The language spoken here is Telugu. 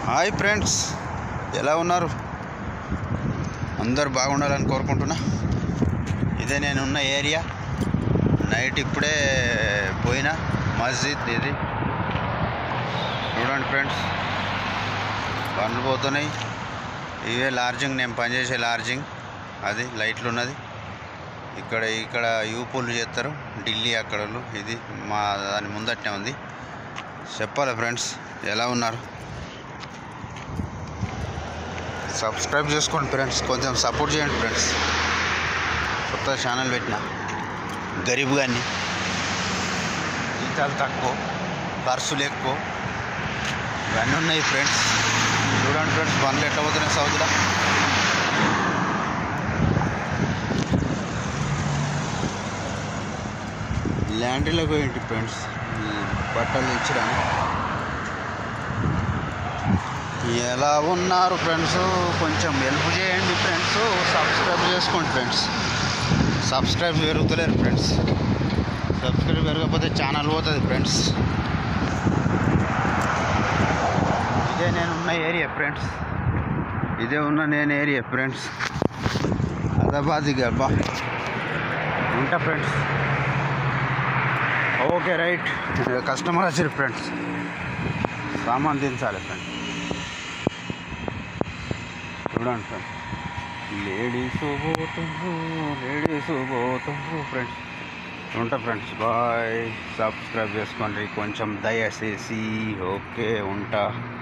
హాయ్ ఫ్రెండ్స్ ఎలా ఉన్నారు అందరు బాగుండాలని కోరుకుంటున్నా ఇదే నేను ఉన్న ఏరియా నైట్ ఇప్పుడే పోయిన మస్జిద్ ఇది చూడండి ఫ్రెండ్స్ బండ్లు పోతున్నాయి ఇవే లార్జింగ్ నేను పనిచేసే లార్జింగ్ అది లైట్లు ఉన్నది ఇక్కడ ఇక్కడ యూపులు చేస్తారు ఢిల్లీ అక్కడ వాళ్ళు. ఇది మా దాని ముందటనే ఉంది చెప్పాలి ఫ్రెండ్స్ ఎలా ఉన్నారు సబ్స్క్రైబ్ చేసుకోండి ఫ్రెండ్స్ కొంచెం సపోర్ట్ చేయండి ఫ్రెండ్స్ కొత్త ఛానల్ పెట్టిన గరీబ్ గాన్ని జీతాలు తక్కువ ఖర్చులు ఎక్కువ ఇవన్నీ ఉన్నాయి ఫ్రెండ్స్ చూడండి ఫ్రెండ్స్ బండ్లు ఎట్లా పోతున్నాయి సౌత్లో ల్యాండ్లోకి పోయింటి ఫ్రెండ్స్ ఈ బట్టలు ఇచ్చడానికి ఎలా ఉన్నారు ఫ్రెండ్స్ కొంచెం హెల్ప్ చేయండి ఫ్రెండ్స్ సబ్స్క్రైబ్ చేసుకోండి ఫ్రెండ్స్ సబ్స్క్రైబ్ పెరుగుతలేరు ఫ్రెండ్స్ సబ్స్క్రైబ్ పెరగకపోతే ఛానల్ పోతుంది ఫ్రెండ్స్ ఇదే నేను ఉన్న ఏరియా ఫ్రెండ్స్ ఇదే ఉన్న నేను ఏరియా ఫ్రెండ్స్ హైదరాబాద్ బా ఉంటా ఫ్రెండ్స్ ఓకే రైట్ కస్టమర్ వచ్చారు ఫ్రెండ్స్ సామాన్ దించాలి ఫ్రెండ్స్ చూడండి ఫ్రెండ్స్ లేడీస్ పోతుండ్రు లేడీస్ పోతుండ్రు ఫ్రెండ్స్ ఉంటా ఫ్రెండ్స్ బాయ్ సబ్స్క్రైబ్ చేసుకోండి కొంచెం దయచేసి ఓకే ఉంటా